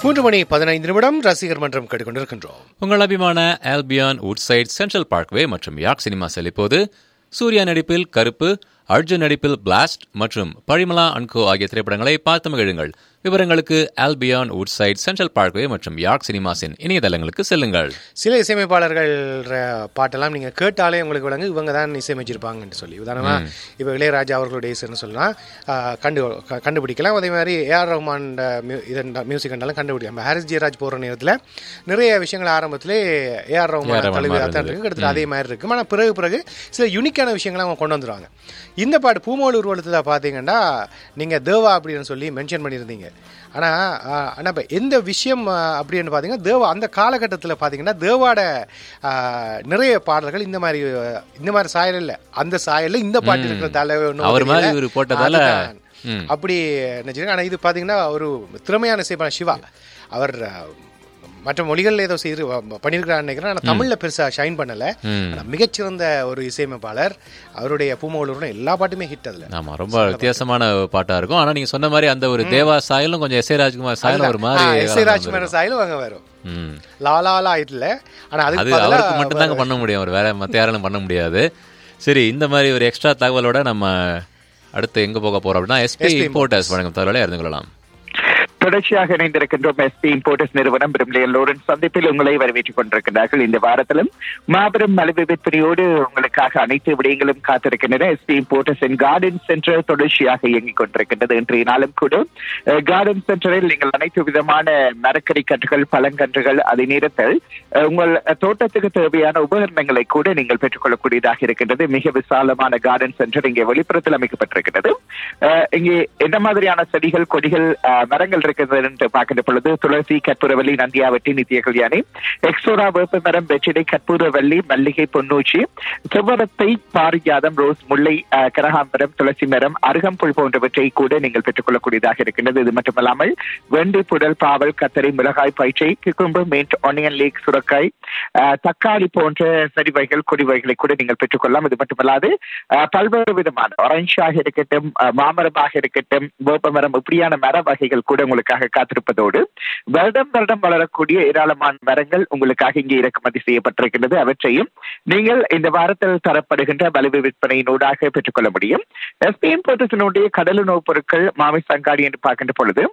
மூன்று மணி பதினைந்து நிமிடம் ரசிகர் மன்றம் கேட்டுக்கொண்டிருக்கின்றோம் உங்கள் அபிமான ஆல்பியான் உட்சைட் சென்ட்ரல் பார்க்வே மற்றும் யார்க் சினிமா இப்போது சூர்யா நடிப்பில் கருப்பு அர்ஜுன் நடிப்பில் பிளாஸ்ட் மற்றும் பரிமலா அன்கோ ஆகிய திரைப்படங்களை பார்த்து மகிழுங்கள் விவரங்களுக்கு ஆல்பியான் உட்சைட் சென்ட்ரல் பார்க்வே மற்றும் யார்க் சினிமாஸின் இணையதளங்களுக்கு செல்லுங்கள் சில இசையமைப்பாளர்கள் ர- பாட்டெல்லாம் நீங்க கேட்டாலே உங்களுக்கு விளங்கு இவங்க தான் இசையமைச்சிருப்பாங்கன்னு சொல்லி உதாரணமா இப்போ இளையராஜா அவர்களுடைய இசைன்னு சொல்லலாம் ஆஹ் கண்டு க- கண்டுபிடிக்கலாம் அதே மாதிரி ஏஆர் ரஹ்மான் இதன் மியூசிக் கண்டாலும் கண்டுபிடிக்கலாம் நம்ம ஹாரிஸ் ஜெயராஜ் போகிற நேரத்தில் நிறைய விஷயங்கள் ஆரம்பத்திலே ஏஆர் ரஹ்மான் ரஹ்மான் தழுவி மாதிரி தான் இருக்கு கிட்டத்தட்ட அதே மாதிரி இருக்கு ஆனால் பிறகு பிறகு சில யுனிக்கான விஷயங்களை அவங்க கொண்டு வந்துருவாங்க இந்த பாட்டு பூமோல் உருவலத்தில் பார்த்தீங்கன்னா நீங்கள் தேவா அப்படின்னு சொல்லி மென்ஷன் பண்ணியிருந்தீங்க ஆனால் ஆனால் இப்போ எந்த விஷயம் ஆ, அப்படின்னு பார்த்தீங்கன்னா தேவா அந்த காலகட்டத்தில் பார்த்தீங்கன்னா தேவாட ஆ, நிறைய பாடல்கள் இந்த மாதிரி ஆ, இந்த மாதிரி சாயல் இல்லை அந்த சாயலில் இந்த பாட்டு இருக்கிறதால ஒண்ணும் அவர் மாதிரி தெரியல. இவரு போட்டதால, அதுதான். ம். அப்படி நினைச்சிருக்கேன் ஆனால் இது பார்த்தீங்கன்னா ஒரு திறமையான இசைப்பாளர் சிவா அவர் ஆ, மற்ற மொழிகளில் ஏதோ செய்து பண்ணியிருக்கிறான்னு நினைக்கிறேன் ஆனால் தமிழில் பெருசாக ஷைன் பண்ணலை ம். ஆனா மிகச்சிறந்த ஒரு இசையமைப்பாளர் அவருடைய பூமகளூர்னு எல்லா பாட்டுமே ஹிட் அதில் ஆமா ரொம்ப வித்தியாசமான பாட்டா இருக்கும் ஆனா நீங்க சொன்ன மாதிரி அந்த ஒரு தேவா சாயலும் கொஞ்சம் எஸ் ஏ ராஜ்குமார் சாயலும் ஒரு மாதிரி எஸ் ஏ ராஜ்குமார் சாயலும் அங்கே வரும் ம். லாலாலா இல்ல ஆனா அது அதுக்கு பதிலா அவருக்கு மட்டும் தாங்க பண்ண முடியும் அவர் வேற மத்த யாராலும் பண்ண முடியாது சரி இந்த மாதிரி ஒரு எக்ஸ்ட்ரா தகவலோட நம்ம அடுத்து எங்க போக போறோம் அப்படின்னா எஸ்பி இம்போர்ட்டர்ஸ் வழங்கும் தகவலை அறிந்து கொள்ளலாம் தொடர்ச்சியாக இணைந்திருக்கின்றோம் எஸ்பி இம்போர்ட்டர்ஸ் நிறுவனம் பிரம்லியன் லோரன்ஸ் சந்திப்பில் உங்களை வரவேற்றுக் கொண்டிருக்கிறார்கள் இந்த வாரத்திலும் மாபெரும் மலிவு விற்பனையோடு உங்களுக்காக அனைத்து விடயங்களும் காத்திருக்கின்றன SP importers in garden centre தொடர்ச்சியாக இயங்கிக் கொண்டிருக்கின்றது இன்றைய நாளும் கூட அஹ், கார்டன் சென்டரில் நீங்கள் அனைத்து விதமான மரக்கறி கன்றுகள் பழங்கன்றுகள் அதே நேரத்தில் அஹ், உங்கள் தோட்டத்துக்கு தேவையான உபகரணங்களை கூட நீங்கள் பெற்றுக்கொள்ளக்கூடியதாக இருக்கின்றது மிக விசாலமான கார்டன் சென்டர் இங்கே வெளிப்புறத்தில் அமைக்கப்பட்டிருக்கிறது அஹ், இங்கே என்ன மாதிரியான செடிகள் கொடிகள் அஹ், மரங்கள் இருக்கிறது என்று பார்க்கின்ற பொழுது துளசி கற்பூரவல்லி நந்தியாவட்டி நித்திய கல்யாணி எக்ஸோரா வேப்ப மரம் வெற்றிடை கற்பூரவல்லி மல்லிகை பொன்னூச்சி செவ்வரத்தை பாரிஜாதம் ரோஸ் முல்லை அஹ், கனகாம்பரம் துளசி மரம் அருகம்புல் போன்றவற்றை கூட நீங்கள் பெற்றுக்கொள்ளக்கூடியதாக இருக்கின்றது இது மட்டுமல்லாமல் வெண்டி புடல் பாவல் கத்தரி மிளகாய் பயிற்சை கிக்கும்பு மீன்ட் ஒனியன் லீக் சுரக்காய் அஹ், தக்காளி போன்ற செடி வகைகள் கொடி வகைகளை கூட நீங்கள் பெற்றுக்கொள்ளலாம் இது மட்டுமல்லாது அஹ், பல்வேறு விதமான ஆரஞ்சாக இருக்கட்டும் அஹ், மாமரமாக இருக்கட்டும் வேப்பமரம் இப்படியான மர வகைகள் கூட உங்களுக்காக காத்திருப்பதோடு வருடம் வருடம் வளரக்கூடிய ஏராளமான மரங்கள் உங்களுக்காக இங்கே இறக்குமதி செய்யப்பட்டிருக்கின்றது அவற்றையும் நீங்கள் இந்த வாரத்தில் தரப்படுகின்ற வலுவு விற்பனையினூடாக பெற்றுக்கொள்ள முடியும் எஸ்பிஎம் போட்டத்தினுடைய கடலுணவுப் பொருட்கள் மாமிச அங்காடி என்று பார்க்கின்ற பொழுது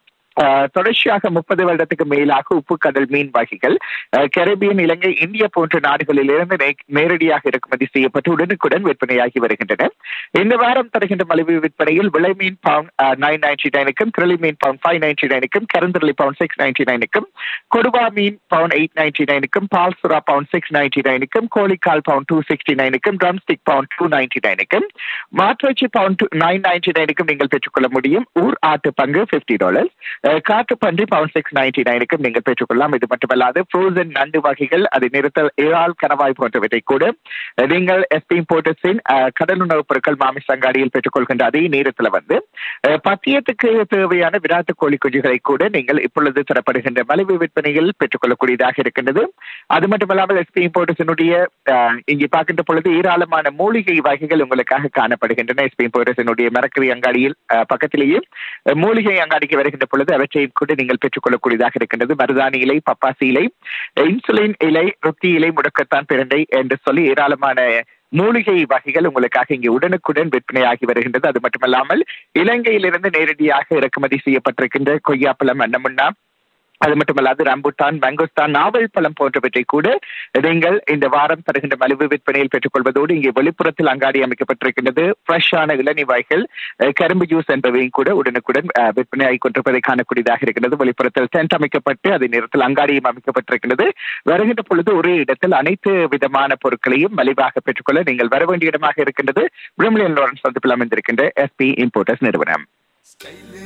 ஆஹ் தொடர்ச்சியாக முப்பது வருடத்துக்கு மேலாக உப்பு கடல் மீன் வகைகள் ஆஹ் கரீபியன் இலங்கை இந்தியா போன்ற நாடுகளிலிருந்து நே- நேரடியாக இறக்குமதி செய்யப்பட்டு உடனுக்குடன் விற்பனையாகி வருகின்றன இந்த வாரம் தருகின்ற மலிவு விற்பனையில் விலை மீன் பவுன் நைன் நைன்டி நைனுக்கும் கிரலி மீன் பவுன் ஃபைவ் நைன்டி நைனுக்கும் கருந்தரளி பவுன் சிக்ஸ் நைன்டி நைனுக்கும் கொடுவா மீன் பவுன் எயிட் நைன்டி நைனுக்கும் பால் சுறா பவுன் சிக்ஸ் நைன்டி நைனுக்கும் கோழிக்கால் பவுன் டூ சிக்ஸ்டி நைனுக்கும் drumstick pound two ninety நைனுக்கும் மாற்றுச்சி பவுன் நைன் நைன்டி நைனுக்கும் நீங்கள் பெற்றுக்கொள்ள முடியும் ஊர் ஆட்டு பங்கு பிப்டி டாலர்ஸ் காட்டு பன்றி பவுன் சிக்ஸ் நைன்டி நைனுக்கும் நீங்கள் பெற்றுக்கொள்ளலாம் இது மட்டுமல்லாது ஃப்ரோசன் நண்டு வகைகள் அதை நிறுத்தல் இறால் கணவாய் போன்றவற்றை கூட அஹ், நீங்கள் எஸ்பி போர்ட்டஸின் கடல் உணவுப் பொருட்கள் மாமிச அங்காடியில் பெற்றுக்கொள்கின்ற அதே நேரத்தில் வந்து அஹ், பத்தியத்துக்கு தேவையான விராட்டு கோழி குஞ்சுகளை கூட நீங்கள் இப்பொழுது தரப்படுகின்ற மலிவு விற்பனையில் பெற்றுக்கொள்ளக்கூடியதாக இருக்கின்றது அது மட்டுமல்லாமல் எஸ்பி போர்ட்டஸினுடைய இங்கே பார்க்கின்ற பொழுது ஏராளமான மூலிகை வகைகள் உங்களுக்காக காணப்படுகின்றன எஸ்பி போர்ட்டஸினுடைய மரக்கறி அங்காடியில் அஹ், பக்கத்திலேயே அஹ், மூலிகை அங்காடிக்கு வருகின்ற பொழுது அவற்றை கூட நீங்கள் பெற்றுக்கொள்ளக்கூடியதாக இருக்கின்றது மருதாணி இலை பப்பாசி இலை இன்சுலின் இலை ரொட்டி இலை முடக்கத்தான் பிரண்டை என்று சொல்லி ஏராளமான மூலிகை வகைகள் உங்களுக்காக இங்கே உடனுக்குடன் விற்பனையாகி வருகின்றது அது மட்டுமல்லாமல் இலங்கையிலிருந்து நேரடியாக இறக்குமதி செய்யப்பட்டிருக்கின்ற கொய்யாப்பழம் அன்னமுன்னா அது மட்டுமல்லாது ரம்புட்டான் மங்குஸ்தான் நாவல் பழம் போன்றவற்றை கூட நீங்கள் இந்த வாரம் தருகின்ற மலிவு விற்பனையில் பெற்றுக்கொள்வதோடு இங்கே வெளிப்புறத்தில் அங்காடி அமைக்கப்பட்டிருக்கின்றது ஃப்ரெஷ்ஷான இளநீ வகைகள் அஹ், கரும்பு ஜூஸ் என்பவையும் கூட உடனுக்குடன் அஹ், விற்பனையாகி கொண்டிருப்பதை காணக்கூடியதாக இருக்கிறது வெளிப்புறத்தில் டென்ட் அமைக்கப்பட்டு அதே நேரத்தில் அங்காடியும் அமைக்கப்பட்டிருக்கிறது வருகின்ற பொழுது ஒரே இடத்தில் அனைத்து விதமான பொருட்களையும் மலிவாக பெற்றுக்கொள்ள நீங்கள் வர வேண்டிய இடமாக இருக்கின்றது பிரம்லியன் லாரன்ஸ் சந்திப்பில் அமைந்திருக்கின்ற எஸ்பி இம்போர்ட்டர்ஸ் நிறுவனம்